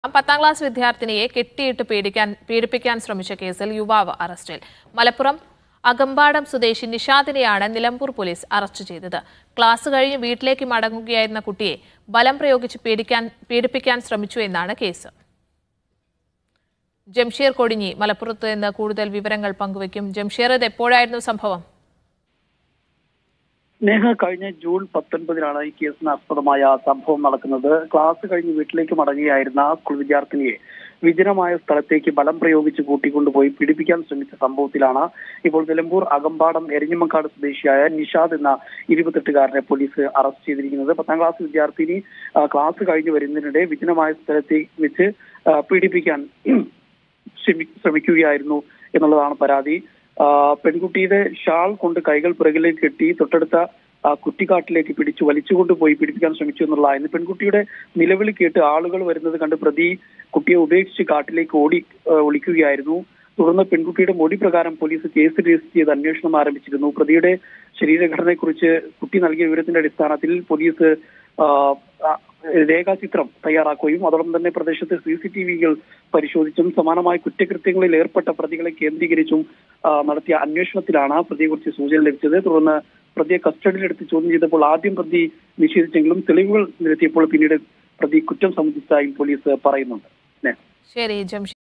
പത്താം ക്ലാസ് വിദ്യാർത്ഥിനിയെ കെട്ടിയിട്ട് പീഡിക്കാൻ പീഡിപ്പിക്കാൻ ശ്രമിച്ച കേസിൽ യുവാവ് അറസ്റ്റിൽ മലപ്പുറം അകമ്പാടം സ്വദേശി നിഷാദിനെയാണ് നിലമ്പൂർ പോലീസ് അറസ്റ്റ് ചെയ്തത് ക്ലാസ് കഴിഞ്ഞ് വീട്ടിലേക്ക് മടങ്ങുകയായിരുന്ന കുട്ടിയെ ബലം പ്രയോഗിച്ച് പീഡിക്കാൻ പീഡിപ്പിക്കാൻ ശ്രമിച്ചു എന്നാണ് കേസ് ജംഷീർ കൊടിഞ്ഞി മലപ്പുറത്ത് നിന്ന് കൂടുതൽ വിവരങ്ങൾ പങ്കുവയ്ക്കും ജംഷീർ ഇത് എപ്പോഴായിരുന്നു സംഭവം നേഹ കഴിഞ്ഞ ജൂൺ പത്തൊൻപതിനാണ് ഈ കേസിന് ആസ്പദമായ സംഭവം നടക്കുന്നത് ക്ലാസ് കഴിഞ്ഞ് വീട്ടിലേക്ക് മടങ്ങുകയായിരുന്ന സ്കൂൾ വിദ്യാർത്ഥിനിയെ വിജനമായ സ്ഥലത്തേക്ക് ബലം പ്രയോഗിച്ച് കൂട്ടിക്കൊണ്ടുപോയി പീഡിപ്പിക്കാൻ ശ്രമിച്ച സംഭവത്തിലാണ് ഇപ്പോൾ നിലമ്പൂർ അകമ്പാടം എരഞ്ഞിമക്കാട് സ്വദേശിയായ നിഷാദ് എന്ന ഇരുപത്തെട്ടുകാരനെ പോലീസ് അറസ്റ്റ് ചെയ്തിരിക്കുന്നത് പത്താം ക്ലാസ് വിദ്യാർത്ഥിനി ആ, ക്ലാസ് കഴിഞ്ഞ് വരുന്നതിനിടെ വിജനമായ സ്ഥലത്തേക്ക് വെച്ച് ആ, പീഡിപ്പിക്കാൻ ശ്രമി- ശ്രമിക്കുകയായിരുന്നു എന്നുള്ളതാണ് പരാതി ആ, പെൺകുട്ടിയുടെ ഷാൾ കൊണ്ട് കൈകൾ പിറകിലേക്ക് കെട്ടി തൊട്ടടുത്ത ആ, കുറ്റിക്കാട്ടിലേക്ക് പിടിച്ചു വലിച്ചുകൊണ്ടുപോയി പീഡിപ്പിക്കാൻ ശ്രമിച്ചു എന്നുള്ളതായിരുന്നു പെൺകുട്ടിയുടെ നിലവിളി കേട്ട് ആളുകൾ വരുന്നത് കണ്ട് പ്രതി കുട്ടിയെ ഉപേക്ഷിച്ച് കാട്ടിലേക്ക് ഓടി ആ, ഒളിക്കുകയായിരുന്നു തുടർന്ന് പെൺകുട്ടിയുടെ മൊഴി പ്രകാരം പോലീസ് കേസ് രജിസ്റ്റർ ചെയ്ത് അന്വേഷണം ആരംഭിച്ചിരുന്നു പ്രതിയുടെ ശരീരഘടനയെക്കുറിച്ച് കുട്ടി നൽകിയ വിവരത്തിന്റെ അടിസ്ഥാനത്തിൽ പോലീസ് ആ, ആ, രേഖാചിത്രം തയ്യാറാക്കുകയും അതോടൊപ്പം തന്നെ പ്രദേശത്തെ സി സി ടി വികൾ പരിശോധിച്ചും സമാനമായ കുറ്റകൃത്യങ്ങളിൽ ഏർപ്പെട്ട പ്രതികളെ കേന്ദ്രീകരിച്ചും ആ, നടത്തിയ അന്വേഷണത്തിലാണ് പ്രതിയെക്കുറിച്ച് സൂചന ലഭിച്ചത് തുടർന്ന് പ്രതിയെ കസ്റ്റഡിയിലെടുത്ത് ചോദ്യം ചെയ്തപ്പോൾ ആദ്യം പ്രതി നിഷേധിച്ചെങ്കിലും തെളിവുകൾ നിരത്തിയപ്പോൾ പിന്നീട് പ്രതി കുറ്റം സമ്മതിച്ചതായും പോലീസ് പറയുന്നുണ്ട് നെ. ശരി ജംഷീർ